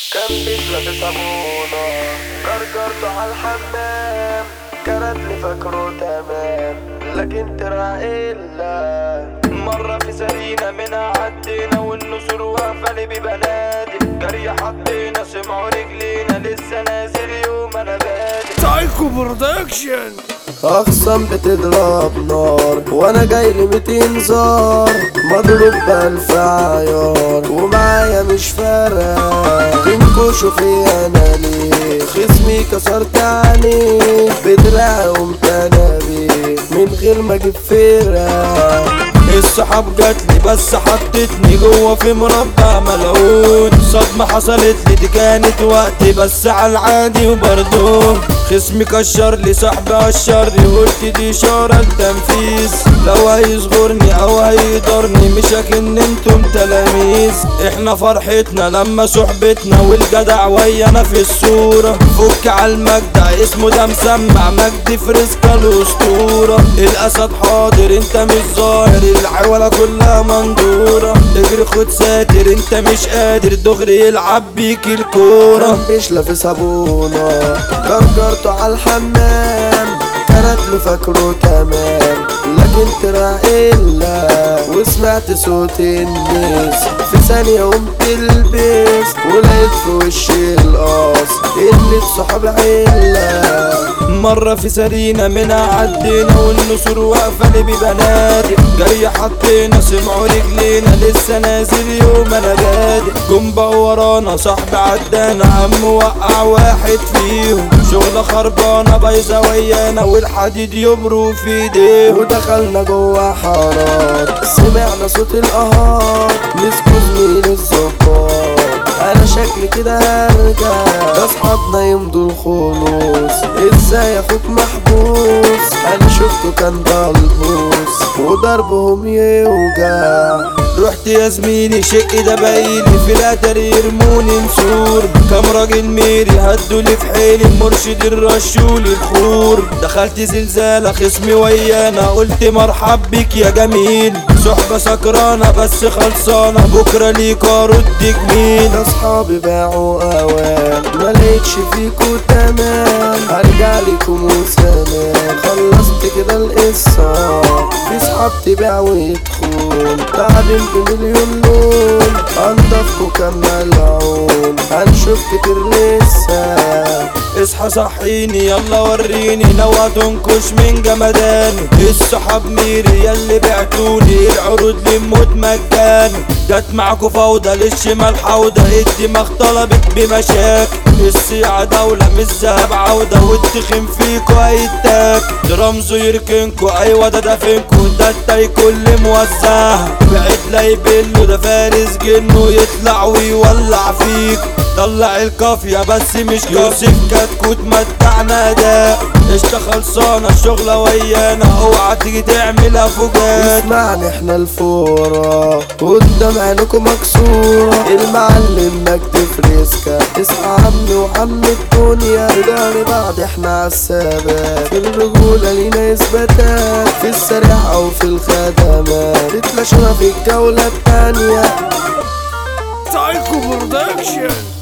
كان بيشرب صابونة كركرته على الحمام كانت لي فاكره تمام لكن ترى إلا مرة في سرينا منها عدينا والنسور واقفة لي ببنادق جري حطينا سمعوا رجلينا لسه نازل يوم أنا بادئ سايكو برودكشن أخصم بتضرب نار وأنا جاي لي ميتين زار مضروب بألف عيار ومعايا مش فارق تنكشوا فيا أنا ليه خصمي كسرت عليه بدراعي قمت أنا بيه من غير ما أجيب فرق السحاب جاتلي بس حطتني جوه في مربع ملعون صدمة حصلت لي دي كانت وقتي بس على العادي وبرضه خصمي كشر لي صاحبي قشر لي قلت دي اشارة التنفيذ لو هيصغرني او هيضرني مش اكن انتم تلاميذ احنا فرحتنا لما صحبتنا والجدع ويانا في الصورة فك على المجدع اسمه ده مسمع مجدي فريسكا الاسطورة الاسد حاضر انت مش ظاهر العوالة كلها مندورة اجري خد ساتر انت مش قادر دغري يلعب بيك الكورة بيشلى في صابونة كركرته على الحمام كانت له فاكره تمام لكن ترى إلا وسمعت صوت الناس في ثانية قمت البس ولقيت في وشي القاص اللي صحاب عيلة مرة في سرينا منها عدينا والنسور واقفة لي ببنادق جاي حطينا سمعوا رجلينا لسه نازل يوم انا بادئ جنبا ورانا صاحبي عدانا عم وقع واحد فيهم شغلة خربانة بايظة ويانا والحديد يبرو في ايديهم ودخلنا جوا حارات سمعنا صوت القهار مسكوا زميل الظباط انا شكلي كده هرجع ده اصحابنا يمضوا الخلوص ازاي اخوك محبوس انا شفته كان بلبوس وضربهم يوجع رحت يا زميلي شق ده بايلي في الاتر يرموني نسور كام راجل ميري هدوا لي في حيلي المرشد الرشولي الخور دخلت زلزالة خصمي ويانا قلت مرحب بك يا جميل صحبة سكرانة بس خلصانة بكرة ليك ارد جميل ده اصحابي باعوا اوان ما لقيتش فيكوا تمام هرجع لكم وسلام خلصت كده القصة في صحاب تبيع وتخون تعبين بمليون لون انضفكوا كان ملعون هنشوف كتير لسه اصحى صحيني يلا وريني نوى تنكش من جمداني السحاب ميري ياللي بعتوني العروض لموت مجاني جت معاكوا فوضى للشمال حوضة الدماغ طلبت بمشاكل السيعة دولة مش ذهب عودة والتخين فيكوا هيتاك رمزه يركنكوا ايوه ده دفنكوا ده التاي كل موزعها بعيد لا يبله ده فارس جنه يطلع ويولع فيك طلع الكافية بس مش يوسف كتكوت متعنا ده قشطة خلصانة الشغلة ويانا اوعى تيجي تعملها فوجات اسمعني احنا الفورة قدام عينكم مكسورة المعلم مجد فريسكا اصحى عمي وعم الدنيا بدار بعض احنا عالثبات في الرجولة لينا اثباتات في السريع او في الخدمات تتلاشونا في الجولة التانية سايكو برودكشن